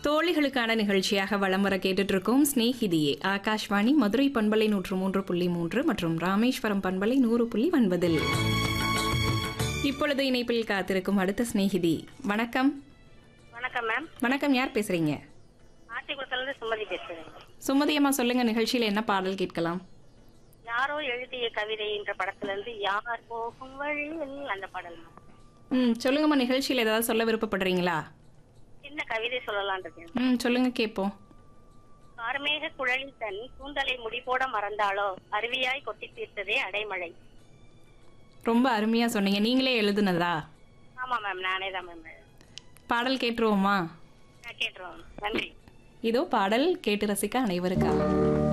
தோழிகளுக்கான நிகழ்ச்சியாக வலம் வர கேட்டுட்டு இருக்கோம் ஸ்நேகிதியே ஆகாஷ்வாணி மதுரை பண்பலை நூற்று மூன்று புள்ளி மூன்று மற்றும் ராமேஸ்வரம் பண்பலை நூறு புள்ளி ஒன்பதில் இப்பொழுது இணைப்பில் காத்திருக்கும் அடுத்த சிநேகிதி வணக்கம் வணக்கம் மேம் வணக்கம் யார் பேசுறீங்க ஆத்திக்குளத்துலேருந்து சுமதி பேசுகிறேன் சுமதி அம்மா சொல்லுங்க நிகழ்ச்சியில என்ன பாடல் கேட்கலாம் யாரோ எழுதிய கவிதை என்ற படத்துல இருந்து யார் போகும் வழியில் அந்த பாடல் மேம் ம் சொல்லுங்கம்மா நிகழ்ச்சியில் ஏதாவது சொல்ல விருப்பப்படுறீங்களா சின்ன கவிதை சொல்லலான் இருக்கேன் ம் சொல்லுங்க கேட்போம் கார்மேக குழலி தன் கூந்தலை முடிபோட மறந்தாளோ அருவியாய் கொட்டி தீர்த்ததே அடைமழை ரொம்ப அருமையா சொன்னீங்க நீங்களே எழுதுனதா ஆமா மேம் நானே தான் மேம் பாடல் கேட்டுருவோமா நான் கேட்டுருவோம் நன்றி இதோ பாடல் கேட்டு ரசிக்க அனைவருக்காக